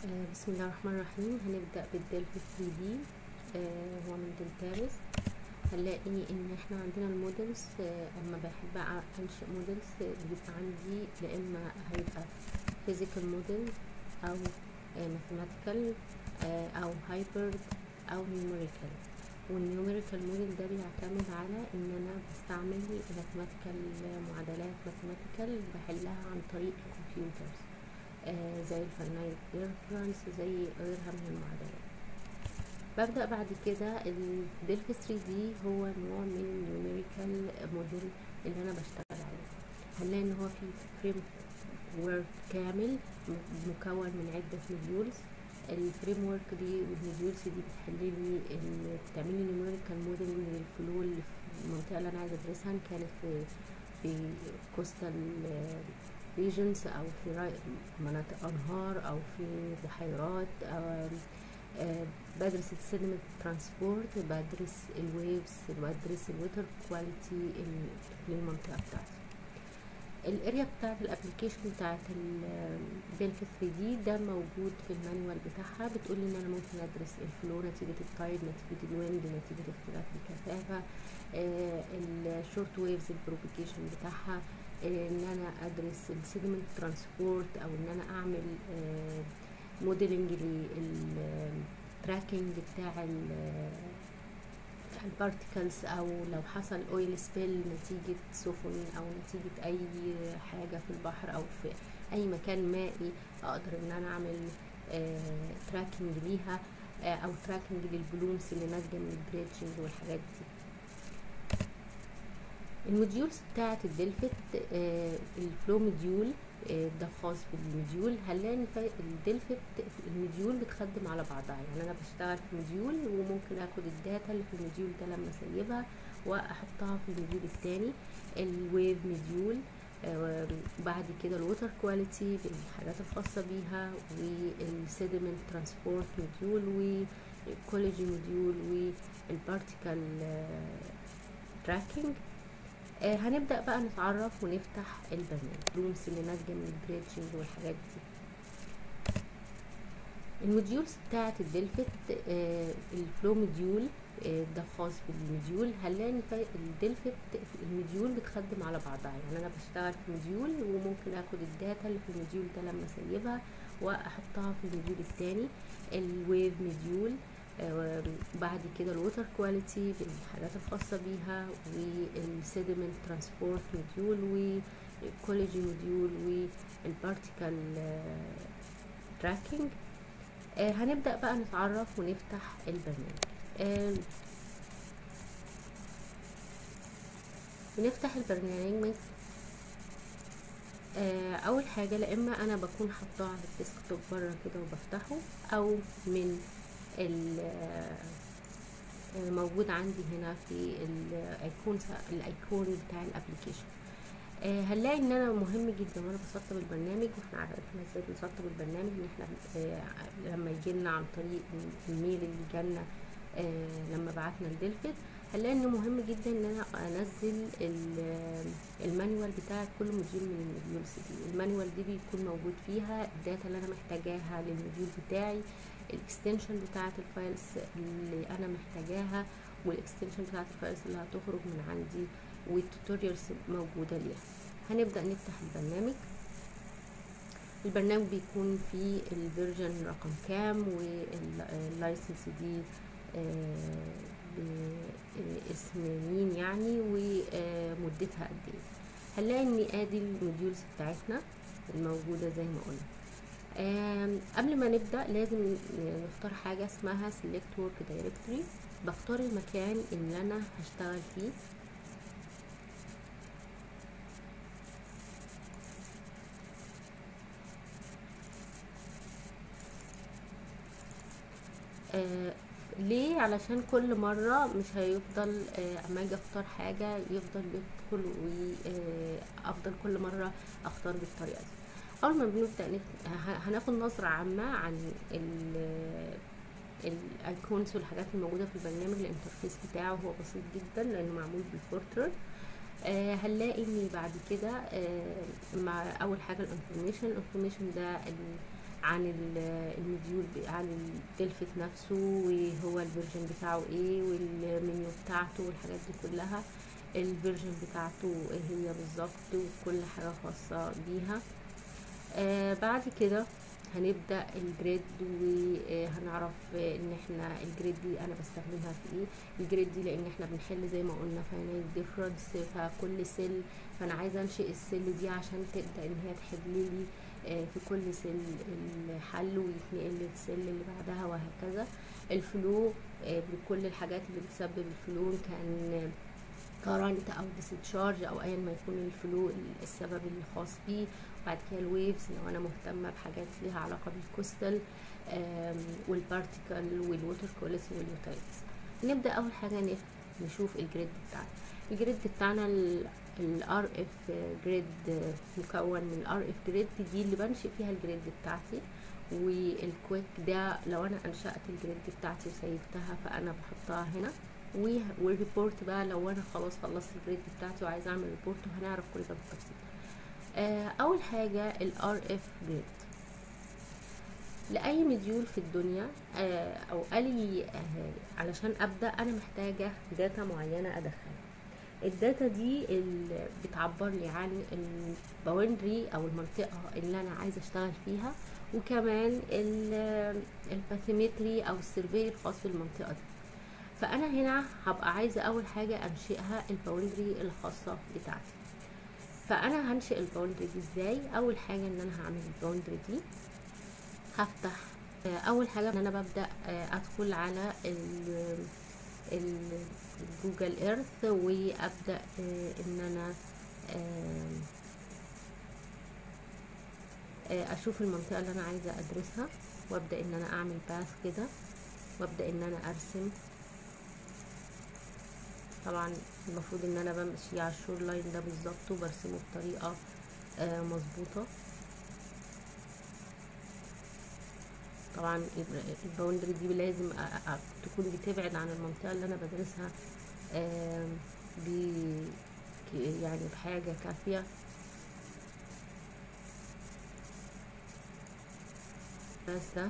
آه، بسم الله الرحمن الرحيم هنبدأ بالدلفي 3 دي آه، هو من دلتارس هنلاقي ان احنا عندنا المودلز آه، اما بحب أع- انشئ مودلز آه، بيبقى عندي يا اما هيبقى physical model او آه، mathematical آه، او hybrid او numerical والنيوميريكال موديل ده بيعتمد على ان انا بستعمل mathematical معادلات mathematical بحلها عن طريق الكمبيوترز آه زي الفاينايت ديفرنس زي غيرها من المعادلات ببدأ بعد كده الدلف 3 دي هو نوع من النيوميريكال موديل اللي انا بشتغل عليه هنلاقي ان هو في فريم ورك كامل م- مكون من عدة مديولز الفريم ورك دي والمديولز دي بتحللي ال- بتعملي نيوميريكال موديل للفلو اللي في المنطقة اللي انا عايزة ادرسها إن كانت في في كوستال ريجنز او في راي- مناطق انهار او في بحيرات أو آه، بدرس السيدمنت ترانسبورت بدرس الويفز بدرس الوتر كواليتي للمنطقه بتاعتي الاريا بتاعت الابلكيشن بتاعت الدلف 3 دي ده موجود في المانيوال بتاعها بتقول لي ان انا ممكن ادرس الفلو نتيجه التايد نتيجه الويند نتيجه اختلاف الكثافه آه، الشورت ويفز البروبيكيشن بتاعها آه، ان انا ادرس السيجمنت ترانسبورت او ان انا اعمل موديلنج للتراكنج بتاع البارتكلز او لو حصل اويل سبيل نتيجة سفن او نتيجة اي حاجة في البحر او في اي مكان مائي اقدر ان انا اعمل تراكنج ليها آه، او تراكنج للبلومز اللي ناتجة من البريدجنج والحاجات دي الموديولز بتاعة الدلفت آه الفلو موديول آه ده خاص بالموديول هنلاقي ان فا- الدلفت الموديول بتخدم على بعضها يعني انا بشتغل في موديول وممكن اخد الداتا اللي في الموديول ده لما اسيبها واحطها في الموديول التاني الويف موديول آه، بعد كده الووتر كواليتي بالحاجات الخاصة بيها والسيدمنت ترانسبورت موديول والكوليجي موديول والبارتيكل تراكنج آه هنبدأ بقى نتعرف ونفتح البرنامج رومز اللي ناتجة من البريدجنج والحاجات دي الموديولز بتاعة الدلفت آه الفلو موديول آه ده خاص بالموديول هنلاقي ان فا- الدلفت الموديول بتخدم على بعضها يعني انا بشتغل في موديول وممكن اخد الداتا اللي في الموديول ده لما اسيبها واحطها في الموديول التاني الويف موديول آه، بعد كده الووتر كواليتي بالحاجات الخاصة بيها والسيدمنت ترانسبورت موديول والكوليجي موديول والبارتيكل تراكنج هنبدأ بقى نتعرف ونفتح البرنامج آه، بنفتح البرنامج آه، اول حاجه لا اما انا بكون حاطاه على الديسكتوب بره كده وبفتحه او من ال- آه، موجود عندي هنا في الايقون الايقون بتاع الابلكيشن آه، هنلاقي ان انا مهم جدا وانا بسطب البرنامج واحنا عرفنا ازاي بنسطب البرنامج ان احنا آه، لما يجي لنا عن طريق الميل اللي جالنا آه، لما بعتنا الدلفت هنلاقي انه مهم جدا ان انا انزل ال- المانيوال بتاع كل موديول من الموديولز دي المانيوال دي بيكون موجود فيها الداتا اللي انا محتاجاها للموديول بتاعي الاكستنشن بتاعه الفايلز اللي انا محتاجاها والاكستنشن بتاعه الفايلز اللي هتخرج من عندي والتوتوريالز موجوده ليها هنبدا نفتح البرنامج البرنامج بيكون فيه الفيرجن رقم كام واللايسنس دي آه، باسم مين يعني ومدتها قد ايه هنلاقي ان ادي الموديولز بتاعتنا الموجوده زي ما قلنا آم، قبل ما نبدا لازم نختار حاجه اسمها select work directory بختار المكان اللي انا هشتغل فيه آه ليه علشان كل مرة مش هيفضل آه اما اجي اختار حاجة يفضل يدخل وافضل كل مرة اختار بالطريقة دي اول ما بنبدأ نف- ه- هناخد نظرة عامة عن الايكونز والحاجات الموجودة في البرنامج الانترفيس بتاعه هو بسيط جدا لانه معمول بالفورترن آه هنلاقي ان بعد كده آه مع اول حاجة الانفورميشن الانفورميشن ده ال- عن ال- المديول ب- عن الدلفت نفسه وهو الفيرجن بتاعه ايه والمنيو بتاعته والحاجات دي كلها الفيرجن بتاعته ايه هي بالظبط وكل حاجة خاصة بيها آه بعد كده هنبدأ الجريد وهنعرف ان احنا الجريد دي انا بستخدمها في ايه الجريد دي لان احنا بنحل زي ما قلنا فاينل ديفرنس فكل سيل فانا عايزه انشئ السيل دي عشان تبدا ان هي تحل لي آه، في كل سيل الحل ويتنقل للسيل اللي بعدها وهكذا الفلو آه، بكل الحاجات اللي بتسبب الفلو إن كان كارنت او ديسشارج او ايا ما يكون الفلو السبب الخاص بيه بعد كده الويفز لو انا مهتمه بحاجات ليها علاقه بالكوستال آم، والبارتيكل والووتر كواليتي واليوتايلز نبدا اول حاجه نف- نشوف الجريد بتاعنا الجريد بتاعنا الار اف جريد مكون من الار اف جريد دي اللي بنشئ فيها الجريد بتاعتي والكويك ده لو انا انشأت الجريد بتاعتي وسيفتها فانا بحطها هنا و- والريبورت بقى لو انا خلاص خلصت الجريد بتاعتي وعايزه اعمل ريبورت وهنعرف كل ده بالتفصيل آه، اول حاجه الار اف جريد لاي مديول في الدنيا آه، او اي آه، علشان ابدا انا محتاجه داتا معينه ادخلها الداتا دي اللي بتعبر لي عن الباوندري او المنطقه اللي انا عايزه اشتغل فيها وكمان الباثيمتري او السيرفي الخاص بالمنطقه دي فانا هنا هبقى عايزه اول حاجه انشئها الباوندري الخاصه بتاعتي فانا هنشئ الباوندري دي ازاي اول حاجه ان انا هعمل الباوندري دي هفتح آه، اول حاجه ان انا ببدا آه، ادخل على ال ال- جوجل ايرث وابدا آه، ان انا آم، آه، اشوف المنطقه اللي انا عايزه ادرسها وابدا ان انا اعمل باث كده وابدا ان انا ارسم طبعا المفروض ان انا بمشي على الشور لاين ده بالظبط وبرسمه بطريقه آه، مظبوطه طبعا ال- الباوندري دي لازم أ- أ- تكون بتبعد عن المنطقة اللي أنا بدرسها آم، ب ك- يعني بحاجة كافية بس ده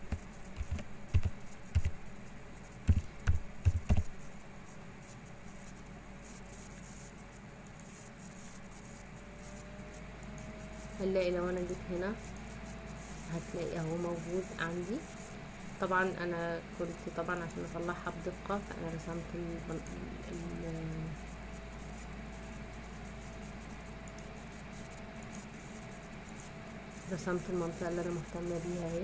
هنلاقي لو أنا جيت هنا هتلاقي اهو موجود عندي طبعا انا كنت طبعا عشان اطلعها بدقة فانا رسمت ال ال رسمت المنطقة اللي انا مهتمة بيها اهي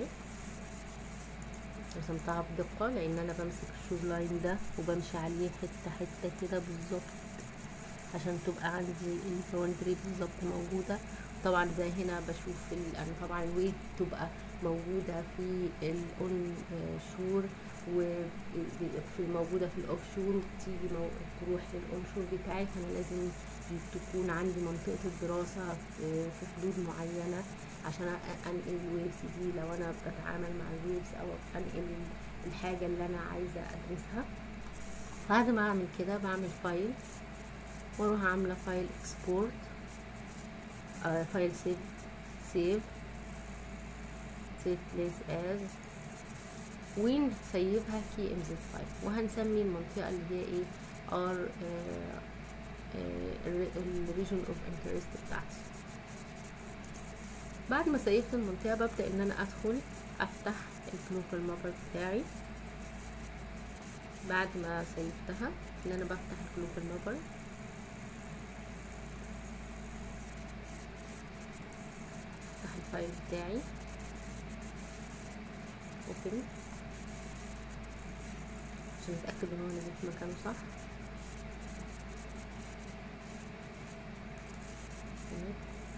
رسمتها بدقة لان انا بمسك الشور لاين ده وبمشي عليه حتة حتة كده بالظبط عشان تبقى عندي الباوندري بالظبط موجودة طبعا زي هنا بشوف ال... انا طبعا الويت تبقى موجودة في الاون شور وفي موجودة في الاوف شور وبتيجي مو... تروح للاون شور بتاعي فانا لازم تكون عندي منطقة الدراسة في في حدود معينة عشان أ- انقل الويفز دي لو انا بتعامل مع الويفز او انقل الحاجة اللي انا عايزة ادرسها بعد ما اعمل كده بعمل فايل واروح عاملة فايل اكسبورت آه فايل سيف سيف سيف بليس از وين سيبها كي ام زد فايل وهنسمي المنطقة اللي هي ايه ار الريجن اوف انترست بتاعتي بعد ما سيفت المنطقة ببدأ ان انا ادخل افتح الجلوبال مابر بتاعي بعد ما سيفتها ان انا بفتح الجلوبال مابر افتح الفايل بتاعي اوبن عشان اتاكد ان هو نزل في مكانه صح تمام.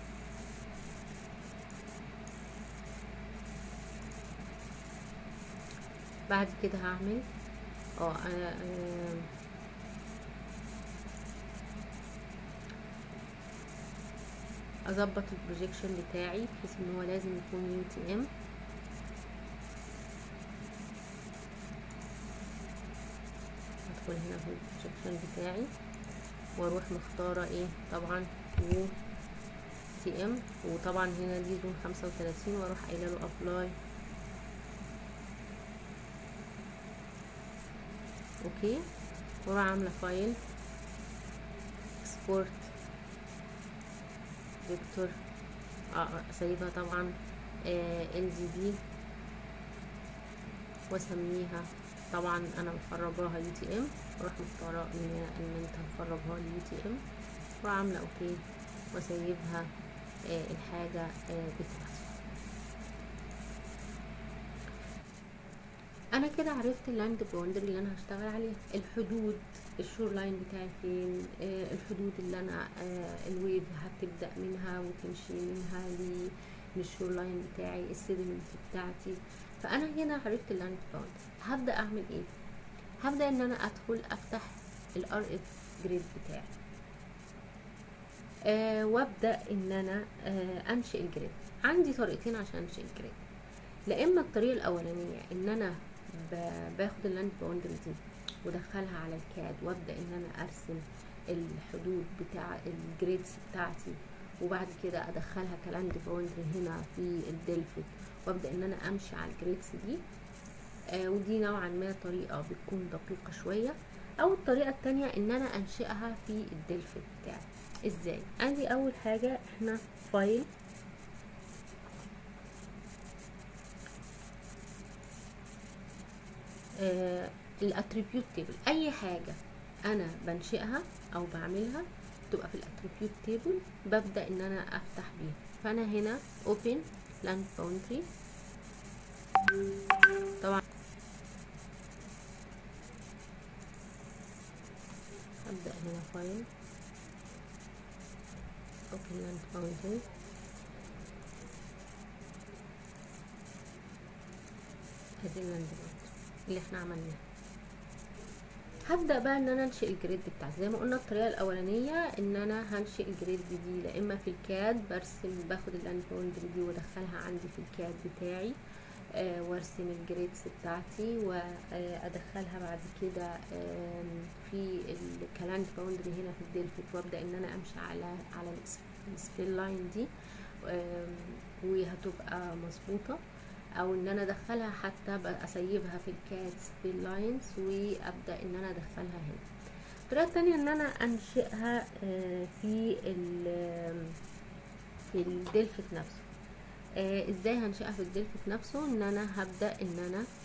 بعد كده هعمل اه انا آه، اظبط البروجيكشن بتاعي بحيث ان هو لازم يكون يو تي ام ادخل هنا في البروجيكشن بتاعي واروح مختاره ايه طبعا و تي ام وطبعا هنا دي زون خمسة وتلاتين واروح قايله له ابلاي اوكي واروح عامله فايل اكسبورت فيكتور اه اسيبها طبعا ال دي بي واسميها طبعا انا مخرجاها يو تي ام واروح مختاره ان ان انت مخرجها يو تي ام واروح عامله اوكي واسيبها آه الحاجه آه بتاعتي انا كده عرفت اللاند باوندري اللي انا هشتغل عليها الحدود الشور لاين بتاعي فين آه الحدود اللي انا آه الويف هتبدا منها وتمشي منها للشور لاين بتاعي السيدمنت بتاعتي فانا هنا عرفت اللاند باوندري هبدا اعمل ايه هبدا ان انا ادخل افتح الار اف جريد بتاعي آه وابدا ان انا آه انشئ الجريد عندي طريقتين عشان انشئ الجريد لا اما الطريقه الاولانيه ان انا باخد اللاند باوندري دي وادخلها على الكاد وابدا ان انا ارسم الحدود بتاع الجريدز بتاعتي وبعد كده ادخلها كلاند باوندري هنا في الدلفت وابدا ان انا امشي على الجريدز دي آه ودي نوعا ما طريقه بتكون دقيقه شويه او الطريقه التانية ان انا انشئها في الدلفت بتاعي ازاي ادي اول حاجه احنا فايل آه الاتريبيوت تيبل اي حاجه انا بنشئها او بعملها تبقى في الاتريبيوت تيبل ببدا ان انا افتح بيها فانا هنا open land boundary طبعا ابدا هنا فايل open land boundary ادي اللاند boundary اللي احنا عملناه هبدا بقى ان انا انشئ الجريد بتاعتي زي ما قلنا الطريقه الاولانيه ان انا هنشئ الجريد دي لا اما في الكاد برسم باخد اللاند باوندري دي وادخلها عندي في الكاد بتاعي آه وارسم الجريدز بتاعتي وادخلها بعد كده آه في الكلاند باوندري هنا في الدلفت وابدا ان انا امشي على على السبيل لاين دي آه وهتبقى مظبوطه او ان انا ادخلها حتى اسيبها في الكات سبيل لاينز وابدا ان انا ادخلها هنا الطريقه الثانيه ان انا انشئها في في الدلفت نفسه ازاي هنشئها في الدلفت نفسه ان انا هبدا ان انا